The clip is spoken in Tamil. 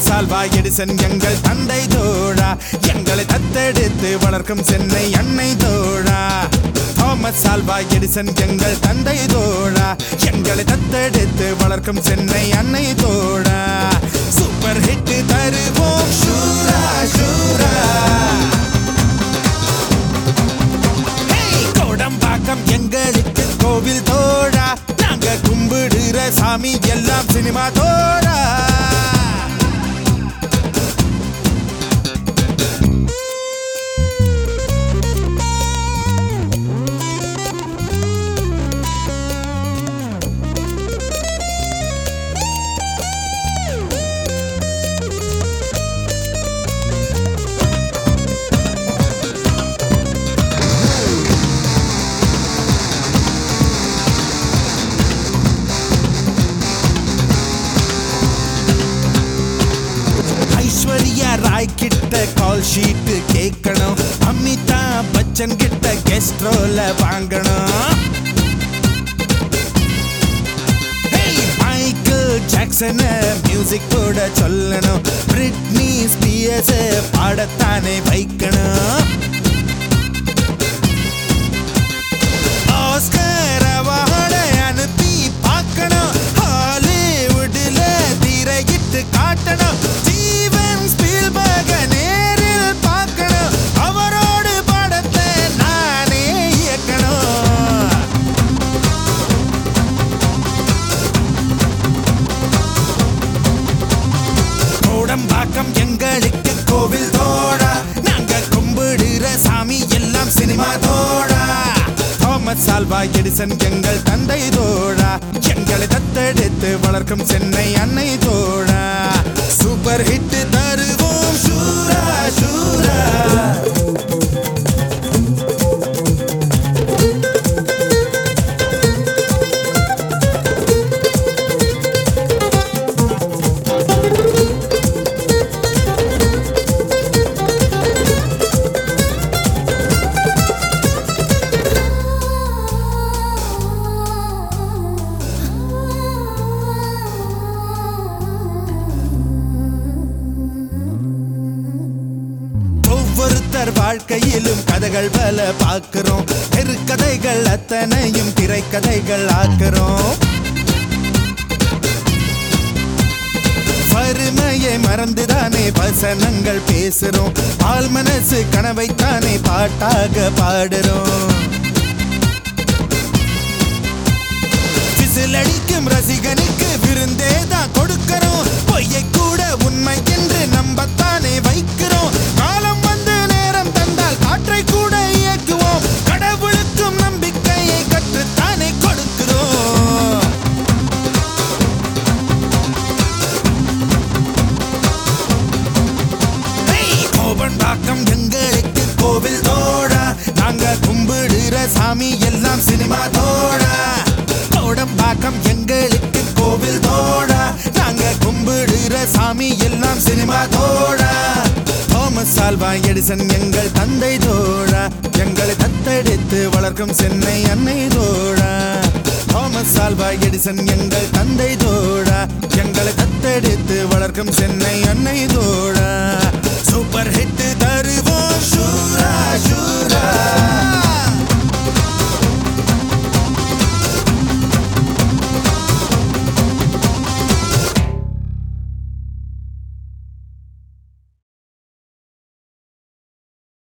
தாமஸ் ஆல்வா எடிசன் எங்கள் தந்தை தோழா எங்களை தத்தெடுத்து வளர்க்கும் சென்னை அன்னை தோழா தாமஸ் ஆல்வா எடிசன் எங்கள் தந்தை தோழா எங்களை தத்தெடுத்து வளர்க்கும் சென்னை அன்னை தோழா சூப்பர் ஹிட் தருவோம் ஷூரா ஷூரா ஹேய், கோடம்பாக்கம் எங்களுக்கு கோவில் தோழா நாங்க கும்பிடுற சாமி எல்லாம் சினிமா தோழா ஐஸ்வர்யா ராய் கிட்ட கால் ஷீட் கேட்கணும் அமிதாப் பச்சன் கிட்ட கெஸ்ட் ரோல வாங்கணும் Hey, மைக்கேல் ஜாக்சன் மியூசிக் போட சொல்லணும் பிரிட்னி ஸ்பியர்ஸ் பாடத்தானே வைக்கணும் ஆஸ்கர் அவார்டை அனுப்பி பார்க்கணும் ஹாலிவுட்ல திரையிட்டு காட்டணும் ஸ்டீவன் ஸ்பீல்பர்க நேரில் பார்க்கணும் அவரோடு படத்தை நானே இயக்கணும் கோடம்பாக்கம் எங்களுக்கு கோவில் தோழா நாங்க கும்பிடுற சாமி எல்லாம் சினிமா தோழா தாமஸ் ஆல்வா எடிசன் எங்கள் தந்தை தோழா எங்களை தத்தெடுத்து வளர்க்கும் சென்னை அன்னை தோழா சூப்பர் ஹிட் தருவோம் ஷூரா ஷூரா ஒவ்வொருத்தர் வாழ்க்கையிலும் கதைகள் பல பார்க்கிறோம் தெருக்கதைகள் அத்தனையும் திரைக்கதைகள் ஆக்குறோம் வறுமையை மறந்துதானே வசனங்கள் பேசுறோம் ஆள் மனசு கனவைத்தானே பாட்டாக பாடுறோம் விசில் அடிக்கும் ரசிகனுக்கு விருந்தே தான் கொடுக்கிறோம் பொய்யை கூட உண்மை என்று நம்பத்தானே வைக்கிறோம் காலம் வந்து நேரம் தந்தால் காற்றை கூட இயக்குவோம் கடவுளுக்கும் நம்பிக்கையை கற்றுத்தானே கொடுக்கிறோம் ஹேய், கோபண்டாக்கம் எங்களுக்கு கோவில் தோழா நாங்க கும்பிடுற சாமி எல்லாம் சினிமா தோழா கோடம்பாக்கம் எங்களுக்கு கோவில் தோழா நாங்க கும்பிடுற சாமி எல்லாம் சினிமா தோழா தாமஸ் ஆல்வா எடிசன் எங்கள் தந்தை தோழா எங்களை தத்தெடுத்து வளர்க்கும் சென்னை அன்னை தோழா தாமஸ் ஆல்வா எடிசன் எங்கள் தந்தை தோழா எங்களை தத்தெடுத்து வளர்க்கும் சென்னை அன்னை தோழா சூப்பர் ஹிட் தருவோம் ஷூரா ஷூரா